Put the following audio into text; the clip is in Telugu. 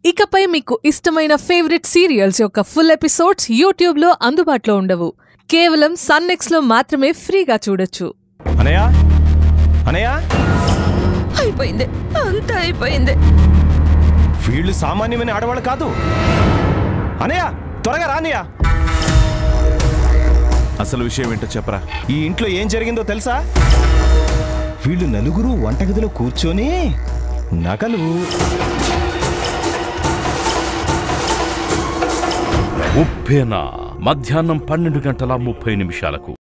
ఇకపై మీకు ఇష్టమైన ఫేవరెట్ సీరియల్స్ యొక్క ఫుల్ ఎపిసోడ్స్ యూట్యూబ్లో అందుబాటులో ఉండవు కేవలం సన్నెక్స్లో మాత్రమే ఫ్రీగా చూడొచ్చు అనయ్య అనయ్య అయిపోయింది అంతా అయిపోయింది వీళ్ళు సామాన్యమైన ఆడవాళ్ళు కాదు అనయ్య త్వరగా రానయ్య అసలు విషయం ఏంటో చెప్పరా ఈ ఇంట్లో ఏం జరిగిందో తెలుసా వీళ్ళు నలుగురు వంటగదిలో కూర్చొని నగలు ఉప్పేనా మధ్యాహ్నం పన్నెండు గంటల ముప్పై నిమిషాలకు